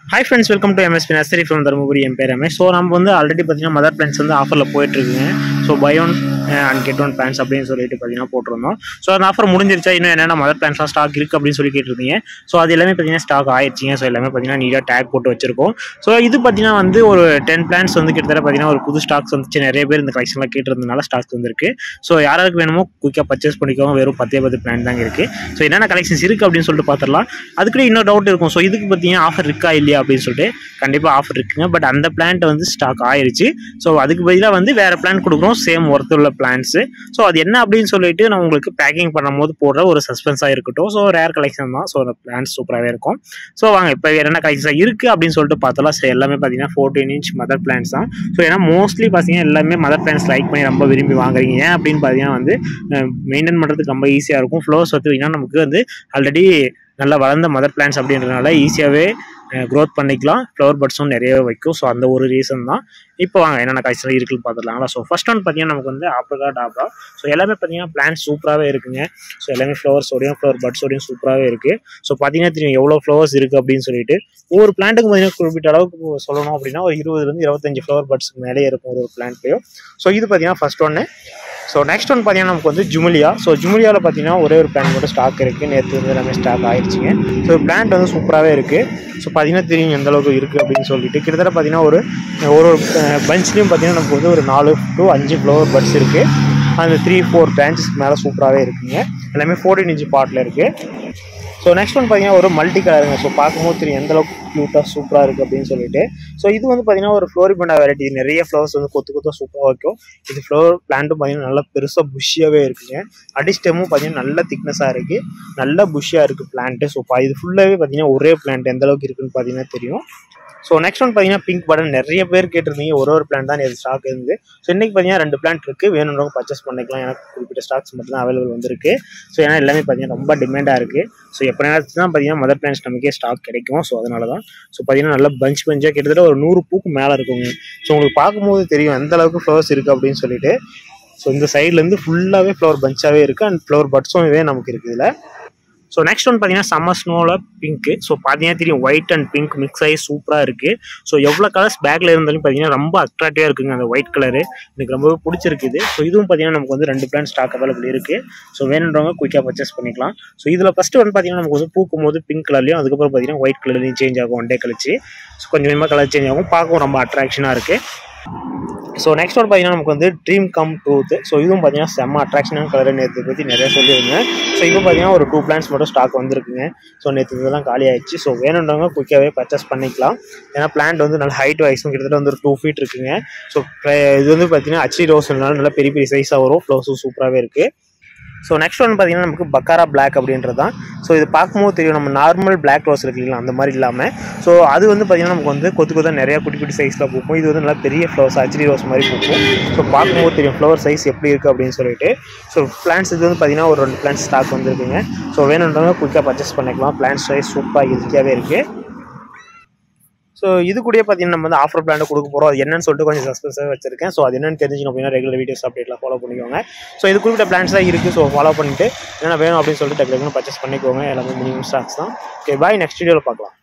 hi friends welcome to MSP nursery from Dharmapuri என் பேர் Ramesh so நம்ம வந்து ஆல்ரெடி பார்த்தீங்கன்னா மதர் பிளான்ஸ் வந்து ஆஃபரில் போயிட்டுருக்குங்க so buy one and get one plants அப்படின்னு சொல்லிட்டு பார்த்தீங்கன்னா போட்டிருந்தோம் ஸோ அந்த ஆஃபர் முடிஞ்சிருச்சா இன்னும் என்னென்ன மதர் பிளான்ஸ்லாம் ஸ்டாக் இருக்குது அப்படின்னு சொல்லி கேட்டிருந்தீங்க ஸோ அது எல்லாமே பார்த்தீங்கன்னா ஸ்டாக் ஆயிடுச்சிங்க ஸோ எல்லாமே பார்த்தீங்கன்னா நீட்டாக டேக் போட்டு வச்சிருக்கோம் ஸோ இது பார்த்தீங்கன்னா வந்து ஒரு டென் பிளான்ஸ் வந்து கிட்டத்தட்ட பார்த்தீங்கன்னா ஒரு புது ஸ்டாக்ஸ் வந்துச்சு நிறைய பேர் இந்த கலெக்ஷன்லாம் கேட்டிருந்தனால ஸ்டாக்ஸ் வந்திருக்கு ஸோ யாராருக்கு வேணுமோ குயிக்காக பர்ச்சேஸ் பண்ணிக்கோங்க வெறும் பத்தே பத்து பிளான் தாங்க இருக்குது ஸோ என்னென்ன கலெக்ஷன்ஸ் இருக்குது அப்படின்னு சொல்லிட்டு பார்த்துடலாம் அதுக்குள்ளே இன்னொரு டவுட் இருக்கும் ஸோ இதுக்கு பார்த்தீங்கன்னா ஆஃபர் இருக்கா இல்லையா அப்படின்னு சொல்லிட்டு கண்டிப்பாக ஆஃபர் இருக்குங்க பட் அந்த பிளான்ட் வந்து ஸ்டாக் ஆயிருச்சு ஸோ அதுக்கு பதிலாக வந்து வேறு பிளான் கொடுக்குறோம் சேம் ஒர்த் உள்ள பிளான்ஸு ஸோ அது என்ன அப்படின்னு சொல்லிட்டு நான் உங்களுக்கு பேக்கிங் பண்ணும்போது போடுற ஒரு சஸ்பென்ஸாக இருக்கட்டும் ஸோ ரேர் கலெக்ஷன் தான் ஸோ அந்த பிளான்ஸ் சூப்பராகவே இருக்கும் ஸோ வாங்க இப்போ என்னென்ன கலெக்ஷன் இருக்குது அப்படின்னு சொல்லிட்டு பார்த்தலாம் சரி எல்லாமே பார்த்தீங்கன்னா ஃபோர்டீன் இன்ச் மதர் பிளான்ஸ் தான் ஸோ ஏன்னா மோஸ்ட்லி பார்த்தீங்கன்னா எல்லாமே மதர் பிளான்ஸ் லைக் பண்ணி ரொம்ப விரும்பி வாங்குறீங்க ஏன் அப்படின்னு பார்த்தீங்கன்னா வந்து மெயின்டைன் பண்ணுறதுக்கு ரொம்ப ஈஸியாக இருக்கும் ஃப்ளோர்ஸ் பார்த்துக்கிட்டிங்கன்னா நமக்கு வந்து ஆல்ரெடி நல்லா வளர்ந்த மதர் பிளான்ஸ் அப்படின்றதுனால ஈஸியாகவே க்ரோத் பண்ணிக்கலாம் ஃப்ளவர் பட்ஸும் நிறைய வைக்கும் ஸோ அந்த ஒரு ரீசன் தான் இப்போ வாங்க என்னென்ன காய்ச்சல் இருக்குன்னு பார்த்துடலாங்களா ஸோ ஃபர்ஸ்ட் ஒன் பார்த்தீங்கன்னா நமக்கு வந்து ஆப்ரிகா டாப்ரா ஸோ எல்லாமே பார்த்தீங்கன்னா பிளான்ஸ் சூப்பராகவே இருக்குங்க ஸோ எல்லாமே ஃப்ளவர்ஸோடையும் ஃப்ளவர் பட்ஸோடையும் சூப்பராகவே இருக்குது ஸோ பார்த்தீங்கன்னா தெரியும் எவ்வளோ ஃப்ளவர்ஸ் இருக்குது அப்படின்னு சொல்லிட்டு ஒவ்வொரு பிளான்ட்டுக்கு பார்த்தீங்கன்னா குறிப்பிட்ட அளவுக்கு சொல்லணும் அப்படின்னா ஒரு இருபதுலேருந்து இருபத்தஞ்சு ஃப்ளவர் பட்ஸ்க்கு மேலே இருக்கும் ஒரு ஒரு பிளான்ட்லேயும் ஸோ இது பார்த்தீங்கன்னா ஃபர்ஸ்ட் ஒன்று ஸோ நெக்ஸ்ட் ஒன் பார்த்தீங்கன்னா நமக்கு வந்து ஜுமிலியா ஸோ ஜுமிலியாவில் பார்த்தீங்கன்னா ஒரே ஒரு பிளான் மட்டும் ஸ்டாக் இருக்குது நேற்று வந்து எல்லாமே ஸ்டாக் ஆயிடுச்சுங்க ஸோ பிளான்ட் வந்து சூப்பராகவே இருக்குது ஸோ பார்த்தீங்கன்னா தெரியும் எந்த அளவுக்கு இருக்குது அப்படின்னு சொல்லிட்டு கிட்டத்தட்ட பார்த்தீங்கன்னா ஒரு ஒரு ஒரு பஞ்ச்லேயும் பார்த்தீங்கன்னா நமக்கு வந்து ஒரு நாலு டு அஞ்சு ஃப்ளவர் பட்ஸ் இருக்குது அந்த த்ரீ ஃபோர் பிரான்ச்சஸ்க்கு மேலே சூப்பராகவே இருக்குங்க எல்லாமே ஃபோர்டீன் இன்ச்சு பாட்டில் இருக்குது ஸோ நெக்ஸ்ட் ஒன் பார்த்தீங்கன்னா ஒரு மல்டி கலருங்க ஸோ பார்க்கும்போது தெரியும் எந்த அளவுக்கு க்யூட்டாக சூப்பராக இருக்குது அப்படின்னு சொல்லிட்டு ஸோ இது வந்து பார்த்தீங்கன்னா ஒரு ஃப்ளோரிபண்டா வெரைட்டி நிறைய ஃப்ளவர்ஸ் வந்து கொத்து கொத்தாக சூப்பராக வைக்கும் இது ஃப்ளவர் பிளான்ட்டும் பார்த்தீங்கன்னா நல்லா பெருசாக புஷ்ஷியாகவே இருக்குங்க அடிஸ்டமும் பார்த்தீங்கன்னா நல்ல திக்னஸாக இருக்குது நல்ல புஷ்ஷியாக இருக்குது பிளான்ட்டு ஸோ இது ஃபுல்லாகவே பார்த்தீங்கன்னா ஒரே பிளான்ட் எந்த அளவுக்கு இருக்குன்னு பார்த்தீங்கன்னா தெரியும் ஸோ நெக்ஸ்ட் ஒன் பார்த்தீங்கன்னா பிங்க் பட்டன் நிறைய பேர் கேட்டிருந்தீங்க ஒரு ஒரு பிளான் தான் இது ஸ்டாக் இருந்து ஸோ இன்னைக்கு பார்த்தீங்கன்னா ரெண்டு பிளான்ட் இருக்குது வேணுன்றவங்க பர்ச்சேஸ் பண்ணிக்கலாம் எனக்கு குறிப்பிட்ட ஸ்டாக்ஸ் மட்டும் தான் அவைலபிள் வந்திருக்கு ஸோ ஏன்னா எல்லாமே பார்த்தீங்கன்னா ரொம்ப டிமாண்டாக இருக்குது ஸோ எப்போ நேரத்துக்கு தான் பார்த்தீங்கன்னா மதர் பிளான்ஸ் நமக்கே ஸ்டாக் கிடைக்கும் ஸோ அதனால தான் ஸோ பார்த்தீங்கன்னா நல்லா பஞ்ச் பஞ்சாக கிட்டத்தட்ட ஒரு நூறு பூக்கு மேலே இருக்குங்க ஸோ உங்களுக்கு பார்க்கும்போது தெரியும் எந்த அளவுக்கு ஃப்ளவர்ஸ் இருக்குது அப்படின்னு சொல்லிட்டு ஸோ இந்த சைட்லேருந்து ஃபுல்லாகவே ஃப்ளவர் பஞ்சாகவே இருக்குது அண்ட் ஃப்ளவர் பட்ஸும் இதே நமக்கு இருக்குது இதில் ஸோ நெக்ஸ்ட் ஒன் பார்த்தீங்கன்னா சம்மர் ஸ்னோவில் பிங்க்கு ஸோ பார்த்தீங்கன்னா தெரியும் ஒயிட் அண்ட் பிங்க் மிக்ஸ் ஆகி சூப்பராக இருக்குது ஸோ எவ்வளோ கலர்ஸ் பேக்கில் இருந்தாலும் பார்த்தீங்கன்னா ரொம்ப அட்ராக்டிவாக இருக்குங்க அந்த ஒயிட் கலரு எனக்கு ரொம்பவே பிடிச்சிருக்குது ஸோ இதுவும் பார்த்தீங்கன்னா நமக்கு வந்து ரெண்டு பிளான் ஸ்டாக் அவைலபிள் இருக்குது ஸோ வேணுன்றவங்க குயிக்காக பர்ச்சேஸ் பண்ணிக்கலாம் ஸோ இதில் ஃபஸ்ட்டு வந்து பார்த்தீங்கன்னா நமக்கு வந்து பூக்கும் போது பிங்க் கலர்லையும் அதுக்கப்புறம் பார்த்தீங்கன்னா ஒயிட் கலர்லையும் சேஞ்ச் ஆகும் ஒன் டே கழிச்சு ஸோ கொஞ்சம் கொஞ்சமாக கலர் சேஞ்ச் ஆகும் பார்க்கவும் ரொம்ப அட்ராக்ஷனாக இருக்குது ஸோ நெக்ஸ்ட் ஒன் பார்த்தீங்கன்னா நமக்கு வந்து ட்ரீம் கம் ட்ரூத் ஸோ இதுவும் பார்த்தீங்கன்னா செம்ம அட்ராக்ஷனான கலர் நேற்று பற்றி நிறைய சொல்லியிருந்தேன் ஸோ இது பார்த்தீங்கன்னா ஒரு டூ பிளான்ஸ் மட்டும் ஸ்டாக் வந்திருக்குங்க ஸோ நேற்று இதெல்லாம் காலி ஆயிடுச்சு ஸோ வேணுன்றவங்க குயிக்காகவே பர்ச்சேஸ் பண்ணிக்கலாம் ஏன்னா பிளான்ட் வந்து நல்ல ஹைட் வைஸும் கிட்டத்தட்ட வந்து ஒரு டூ ஃபீட் இருக்குங்க ஸோ இது வந்து பார்த்தீங்கன்னா அச்சி ரோஸ்னால நல்லா பெரிய பெரிய சைஸாக வரும் ஃப்ளவுஸும் சூப்பராகவே இருக்குது ஸோ நெக்ஸ்ட் ஒன் பார்த்தீங்கன்னா நமக்கு பக்காரா பிளாக் அப்படின்றது தான் ஸோ இது பார்க்கும்போது தெரியும் நம்ம நார்மல் பிளாக் ரோஸ் இருக்கு இல்லைங்களா அந்த மாதிரி இல்லாமல் ஸோ அது வந்து பார்த்தீங்கன்னா நமக்கு வந்து கொத்து கொத்தாக நிறையா குட்டி குட்டி சைஸில் பூக்கும் இது வந்து நல்லா பெரிய ஃப்ளவர்ஸ் அச்சரி ரோஸ் மாதிரி பூக்கும் ஸோ பார்க்கும்போது தெரியும் ஃப்ளவர் சைஸ் எப்படி இருக்குது அப்படின்னு சொல்லிட்டு ஸோ பிளான்ஸ் இது வந்து பார்த்தீங்கன்னா ஒரு ரெண்டு பிளான்ஸ் ஸ்டாக் வந்துருக்குங்க ஸோ வேணுன்றவங்க குயிக்காக பர்ச்சேஸ் பண்ணிக்கலாம் பிளான்ஸ் சைஸ் சூப்பராக இயற்கையாகவே இருக்குது ஸோ இது கூட பார்த்தீங்கன்னா நம்ம வந்து ஆஃபர் பிளான் கொடுக்க போகிறோம் அது என்னன்னு சொல்லிட்டு கொஞ்சம் சஸ்பென்ஸாக வச்சிருக்கேன் ஸோ அது என்னன்னு தெரிஞ்சுக்கணும் அப்படின்னா ரெகுலர் வீடியோஸ் அப்டேட்லாம் ஃபாலோ பண்ணிக்கோங்க ஸோ இது குறிப்பிட்ட பிளான்ஸ் தான் இருக்குது ஸோ ஃபாலோ பண்ணிட்டு என்ன வேணும் அப்படின்னு சொல்லிட்டு டக்கு பர்ச்சேஸ் பண்ணிக்கோங்க எல்லாமே மினிமம் ஸ்டாக்ஸ் தான் ஓகே பாய் நெக்ஸ்ட் வீடியோவில் பார்க்கலாம்